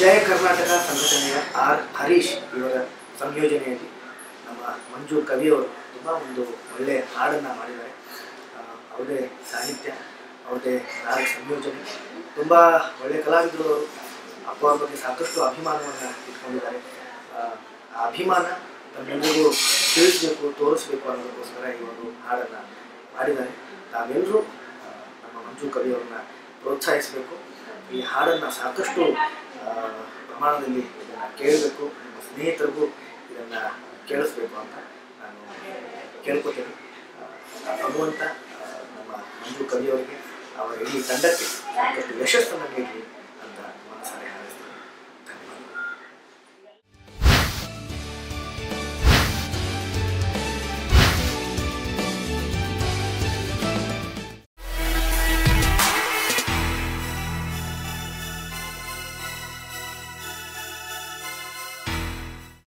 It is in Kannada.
ಜಯ ಕರ್ನಾಟಕ ಸಂಘಟನೆಯ ಆರ್ ಹರೀಶ್ ಇವರ ಸಂಯೋಜನೆಯಲ್ಲಿ ನಮ್ಮ ಮಂಜು ಕವಿಯವರು ತುಂಬ ಒಂದು ಒಳ್ಳೆಯ ಹಾಡನ್ನು ಮಾಡಿದ್ದಾರೆ ಆ, ಅವ್ರದ್ದೇ ಸಾಹಿತ್ಯ ಅವ್ರದ್ದೇ ನಾಲ್ಕು ಸಂಯೋಜನೆ ತುಂಬ ಒಳ್ಳೆಯ ಕಲಾವಿದರು ಅವರು ಅಪ್ಪ ಅವ್ರ ಬಗ್ಗೆ ಸಾಕಷ್ಟು ಅಭಿಮಾನವನ್ನು ಇಟ್ಕೊಂಡಿದ್ದಾರೆ ಆ, ಆ ಅಭಿಮಾನ ನಮ್ಮೆಲ್ಲರಿಗೂ ತಿಳಿಸ್ಬೇಕು ತೋರಿಸ್ಬೇಕು ಅನ್ನೋದಕ್ಕೋಸ್ಕರ ಈ ಒಂದು ಹಾಡನ್ನು ಮಾಡಿದ್ದಾರೆ ತಾವೆಲ್ಲರೂ ಆ, ನಮ್ಮ ಮಂಜು ಕವಿಯವರನ್ನ ಪ್ರೋತ್ಸಾಹಿಸಬೇಕು ಈ ಹಾಡನ್ನು ಸಾಕಷ್ಟು ಆ, ಪ್ರಮಾಣದಲ್ಲಿ ಇದನ್ನು ಕೇಳಬೇಕು ನಿಮ್ಮ ಸ್ನೇಹಿತರಿಗೂ ಇದನ್ನು ಕೇಳಿಸ್ಬೇಕು ಅಂತ ನಾನು ಕೇಳ್ಕೊತೇನೆ ಆ, ಭಗವಂತ ಆ, ನಮ್ಮ ಮಂಜು ಕವಿಯವರಿಗೆ ಅವರ ಇಡೀ ತಂಡಕ್ಕೆ ಸಾಕಷ್ಟು ಯಶಸ್ಸನ್ನು ನೀಡಲಿ